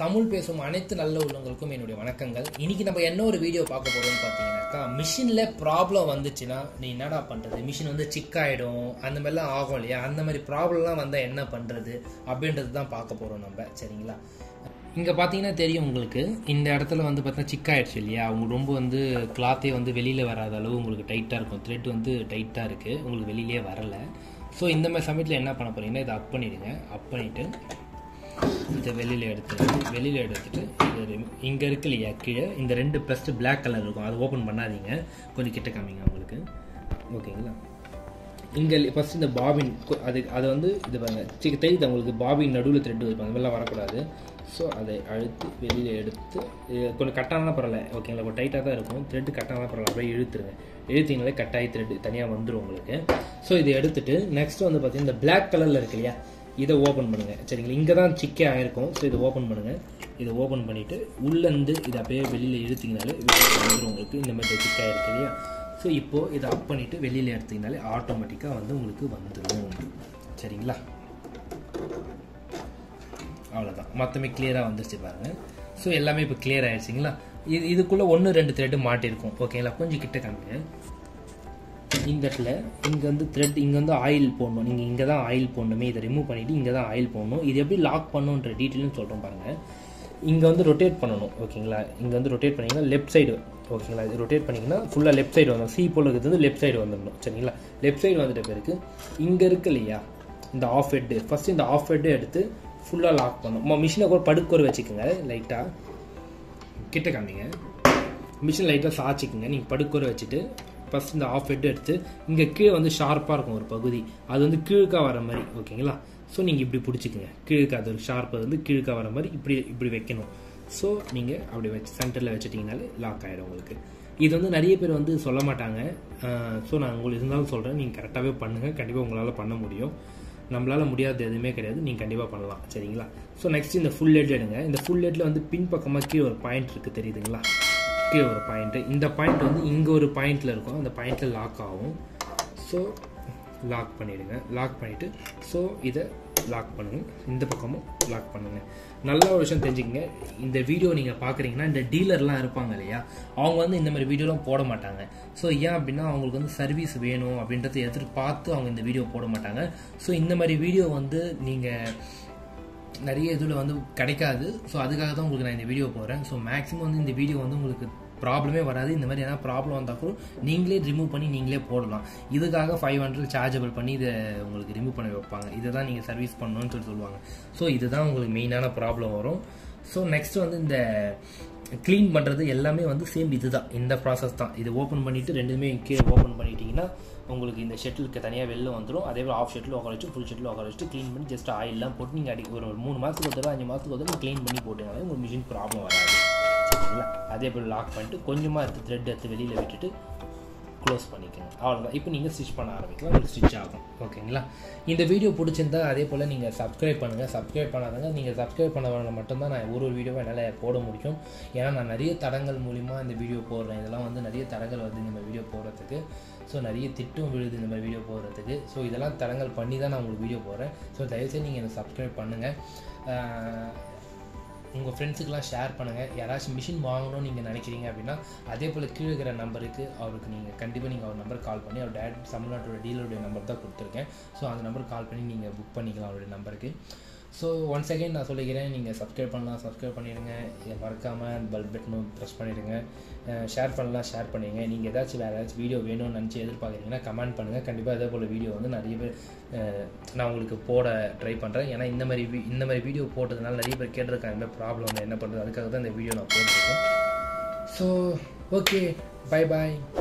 தமிழ் பேசும் அனைத்து நல்ல உள்ளவங்களுக்கும் என்னுடைய வணக்கங்கள் இன்னைக்கு நம்ம என்ன ஒரு வீடியோ பார்க்க போறோம்னு பார்த்தீங்கன்னாக்கா மிஷினில் ப்ராப்ளம் வந்துச்சுன்னா நீ என்னடா பண்ணுறது மிஷின் வந்து சிக் ஆகிடும் அந்த மாதிரிலாம் ஆகும் இல்லையா அந்த மாதிரி ப்ராப்ளம்லாம் வந்தால் என்ன பண்ணுறது அப்படின்றது தான் பார்க்க போகிறோம் நம்ம சரிங்களா இங்கே பார்த்தீங்கன்னா தெரியும் உங்களுக்கு இந்த இடத்துல வந்து பார்த்தீங்கன்னா சிக் ஆயிடுச்சு இல்லையா உங்களுக்கு ரொம்ப வந்து கிளாத்தே வந்து வெளியில் வராத அளவு உங்களுக்கு டைட்டாக இருக்கும் த்ரெட் வந்து டைட்டாக இருக்குது உங்களுக்கு வெளியிலே வரலை ஸோ இந்த மாதிரி சமயத்தில் என்ன பண்ண போறீங்கன்னா இதை அப் பண்ணிடுங்க அப் பண்ணிவிட்டு இதை வெளியில் எடுத்துட்டு வெளியில் எடுத்துட்டு இது இங்கே இருக்கு இல்லையா கீழே இந்த ரெண்டு ப்ளஸ் பிளாக் கலர் இருக்கும் அதை ஓப்பன் பண்ணாதீங்க கொஞ்சம் கிட்ட காமிங்க உங்களுக்கு ஓகேங்களா இங்கே ஃபஸ்ட் இந்த பாபின் அது அதை வந்து இது பாருங்க சிக்க தெரியுது உங்களுக்கு பாபின் நடுவில் த்ரெட் வைப்பாங்க அந்த மாதிரிலாம் வரக்கூடாது ஸோ அதை அழுத்தி வெளியில் எடுத்து இது கொஞ்சம் கட்டானா பரவாயில்ல ஓகேங்களா கொஞ்சம் டைட்டாக தான் இருக்கும் த்ரெட்டு கட்டானா பரவாயில்ல அப்படியே இழுத்துருங்க இழுத்தீங்களே கட்டாயி த்ரெட் தனியாக வந்துடும் உங்களுக்கு ஸோ இதை எடுத்துட்டு நெக்ஸ்ட் வந்து பார்த்தீங்கன்னா இந்த பிளாக் கலரில் இருக்கு இல்லையா இதை ஓப்பன் பண்ணுங்கள் சரிங்களா இங்கே தான் சிக்கே ஆயிருக்கும் ஸோ இதை ஓப்பன் பண்ணுங்கள் இதை ஓப்பன் பண்ணிவிட்டு உள்ளேருந்து இதை அப்படியே வெளியில் இழுத்திங்கனாலே வெளியில் வந்துடும் உங்களுக்கு இந்த மாதிரி சிக்காக இருக்கு இல்லையா ஸோ இப்போது இதை அப் பண்ணிவிட்டு வெளியில் எடுத்திங்கனாலே ஆட்டோமேட்டிக்காக வந்து உங்களுக்கு வந்துடும் சரிங்களா அவ்வளோதான் மொத்தமே கிளியராக வந்துருச்சு பாருங்கள் ஸோ எல்லாமே இப்போ கிளியர் ஆயிடுச்சிங்களா இது இதுக்குள்ளே ஒன்று ரெண்டு த்ரெட்டு மாட்டிருக்கும் ஓகேங்களா கொஞ்சம் கிட்ட காமிங்க இந்த இடத்துல இங்கே வந்து த்ரெட் இங்கே வந்து ஆயில் போடணும் நீங்கள் இங்கே தான் ஆயில் போடணுமே இதை ரிமூவ் பண்ணிவிட்டு இங்கே தான் ஆயில் போடணும் இது எப்படி லாக் பண்ணுன்ற டீட்டெயிலும் சொல்கிறோம் பாருங்கள் இங்கே வந்து ரொட்டேட் பண்ணணும் ஓகேங்களா இங்கே வந்து ரொட்டேட் பண்ணிங்கன்னா லெஃப்ட் சைடு ஓகேங்களா இது ரொட்டேட் பண்ணிங்கன்னா ஃபுல்லாக லெஃப்ட் சைடு வந்துடும் சி போல் இருக்கிறது வந்து லெஃப்ட் சைடு வந்துடணும் சரிங்களா லெஃப்ட் சைடு வந்துட்ட பிறகு இங்கே இருக்கு இல்லையா இந்த ஆஃப் ஹெட்டு ஃபஸ்ட்டு இந்த ஆஃப் ஹெட்டு எடுத்து ஃபுல்லாக லாக் பண்ணணும் மிஷினை கூட படுக்கோர் வச்சுக்கோங்க லைட்டாக கிட்ட காமிங்க மிஷின் லைட்டாக சாச்சிக்கோங்க நீங்கள் படுக்கோர வச்சுட்டு ஃபஸ்ட் இந்த ஆஃப் ஹெட் எடுத்து இங்கே கீழே வந்து ஷார்ப்பாக இருக்கும் ஒரு பகுதி அது வந்து கீழுக்காக வர மாதிரி ஓகேங்களா ஸோ நீங்கள் இப்படி பிடிச்சிக்கோங்க கீழுக்கு அது ஒரு ஷார்ப்பு வந்து கீழுக்காக வர மாதிரி இப்படி இப்படி வைக்கணும் ஸோ நீங்கள் அப்படி வச்சு சென்டரில் வச்சுட்டிங்கனாலே லாக் ஆகிடும் உங்களுக்கு இது வந்து நிறைய பேர் வந்து சொல்ல மாட்டாங்க ஸோ நான் உங்களுக்கு இருந்தாலும் சொல்கிறேன் நீங்கள் கரெக்டாகவே பண்ணுங்கள் கண்டிப்பாக உங்களால் பண்ண முடியும் நம்மளால் முடியாதது எதுவுமே கிடையாது நீங்கள் கண்டிப்பாக பண்ணலாம் சரிங்களா ஸோ நெக்ஸ்ட் இந்த ஃபுல் ஹெட் எடுங்க இந்த ஃபுல் ஹெட்டில் வந்து பின் பக்கமாக கீழே ஒரு பாயிண்ட் இருக்குது தெரியுதுங்களா கீழே ஒரு பாயிண்ட்டு இந்த பாயிண்ட் வந்து இங்கே ஒரு பாயிண்டில் இருக்கும் அந்த பாயிண்டில் லாக் ஆகும் ஸோ லாக் பண்ணிவிடுங்க லாக் பண்ணிவிட்டு ஸோ இதை லாக் பண்ணுங்கள் இந்த பக்கமும் லாக் பண்ணுங்கள் நல்ல ஒரு விஷயம் தெரிஞ்சுக்கங்க இந்த வீடியோ நீங்கள் பார்க்குறீங்கன்னா இந்த டீலர்லாம் இருப்பாங்க இல்லையா அவங்க வந்து இந்த மாதிரி வீடியோலாம் போட மாட்டாங்க ஸோ ஏன் அப்படின்னா அவங்களுக்கு வந்து சர்வீஸ் வேணும் அப்படின்றத எதிர்பார்த்து அவங்க இந்த வீடியோ போட மாட்டாங்க ஸோ இந்த மாதிரி வீடியோ வந்து நீங்கள் நிறைய இதில் வந்து கிடைக்காது ஸோ அதுக்காக தான் உங்களுக்கு நான் இந்த வீடியோ போகிறேன் ஸோ மேக்ஸிமம் வந்து இந்த வீடியோ வந்து உங்களுக்கு ப்ராப்ளமே வராது இந்த மாதிரி எதனா ப்ராப்ளம் வந்தால் கூட நீங்களே ரிமூவ் பண்ணி நீங்களே போடலாம் இதுக்காக ஃபைவ் ஹண்ட்ரட் சார்ஜபிள் பண்ணி இதை உங்களுக்கு ரிமூவ் பண்ணி வைப்பாங்க இதை தான் நீங்கள் சர்வீஸ் பண்ணணும்னு சொல்லி சொல்லுவாங்க ஸோ இதுதான் உங்களுக்கு மெயினான ப்ராப்ளம் வரும் ஸோ நெக்ஸ்ட் வந்து இந்த க்ளீன் பண்ணுறது எல்லாமே வந்து சேம் இதுதான் இந்த ப்ராசஸ் தான் இது ஓப்பன் பண்ணிவிட்டு ரெண்டுமே கீழே ஓப்பன் பண்ணிட்டீங்கன்னா உங்களுக்கு இந்த ஷெட்டிலுக்கு தனியாக வெளில வந்துடும் அதே போல் ஆஃப் ஷெட்டில் உட்கார வச்சு ஃபுல் ஷெட்டில் உட்கார வச்சுட்டு க்ளீன் பண்ணி ஜஸ்ட் ஆயிலெலாம் போட்டு நீங்கள் அடி ஒரு மூணு மாதத்துக்கு ஒரு தடவை அஞ்சு மாதத்துக்கு ஒரு தடவை க்ளீன் பண்ணி போட்டீங்கனாலே உங்கள் மிஷின் ப்ராப்ளம் வராது சரிங்களா அதே போல் லாக் பண்ணிட்டு கொஞ்சமாக எடுத்து த்ரெட் எடுத்து வெளியில் விட்டுட்டு க்ளோஸ் பண்ணிக்கோங்க அவ்வளோதான் இப்போ நீங்கள் ஸ்டிச் பண்ண ஆரம்பிக்கலாம் உங்களுக்கு ஸ்டிச் ஆகும் ஓகேங்களா இந்த வீடியோ பிடிச்சிருந்தா அதே போல் நீங்கள் சப்ஸ்கிரைப் பண்ணுங்கள் சப்ஸ்கிரைப் பண்ணாதங்க நீங்கள் சப்ஸ்கிரைப் பண்ண மட்டும்தான் நான் ஒரு ஒரு வீடியோவை என்னால் போட முடியும் ஏன்னா நான் நிறைய தடங்கள் மூலிமா இந்த வீடியோ போடுறேன் இதெல்லாம் வந்து நிறைய தடங்கள் வருது இந்த வீடியோ போடுறதுக்கு ஸோ நிறைய திட்டம் விழுது இந்த மாதிரி வீடியோ போடுறதுக்கு ஸோ இதெல்லாம் தடங்கள் பண்ணி தான் நான் உங்களுக்கு வீடியோ போடுறேன் ஸோ தயவுசெய்து நீங்கள் எனக்கு சப்ஸ்கிரைப் பண்ணுங்கள் உங்கள் ஃப்ரெண்ட்ஸுக்கெலாம் ஷேர் பண்ணுங்கள் யாராச்சும் மிஷின் வாங்கணும்னு நீங்கள் நினைக்கிறீங்க அப்படின்னா அதே போல் கீழே இருக்கிற நம்பருக்கு அவருக்கு நீங்கள் கண்டிப்பாக நீங்கள் அவர் நம்பர் கால் பண்ணி அவர் டேரக்ட் தமிழ்நாட்டோட டீலருடைய நம்பர் தான் கொடுத்துருக்கேன் ஸோ அந்த நம்பர் கால் பண்ணி நீங்கள் புக் பண்ணிக்கலாம் அவருடைய நம்பருக்கு ஸோ ஒன் செகண்ட் நான் சொல்லிக்கிறேன் நீங்கள் சப்ஸ்கிரைப் பண்ணலாம் சப்ஸ்கிரைப் பண்ணிடுங்க மறக்காமல் பெல் பட்டனும் ப்ரெஸ் பண்ணிவிடுங்க ஷேர் பண்ணலாம் ஷேர் பண்ணிடுங்க நீங்கள் ஏதாச்சும் வேறு ஏதாச்சும் வீடியோ வேணும்னு நினச்சி எதிர்பார்க்குறீங்கன்னா கமெண்ட் பண்ணுங்கள் கண்டிப்பாக அதே போல் வீடியோ வந்து நிறைய பேர் நான் உங்களுக்கு போட ட்ரை பண்ணுறேன் ஏன்னா இந்த மாதிரி இந்த மாதிரி வீடியோ போட்டதுனால நிறைய பேர் கேட்டிருக்காங்க இந்த ப்ராப்ளம் வந்து என்ன பண்ணுறது அதுக்காக தான் இந்த வீடியோ நான் போட்டிருக்கேன் ஸோ ஓகே பை பாய்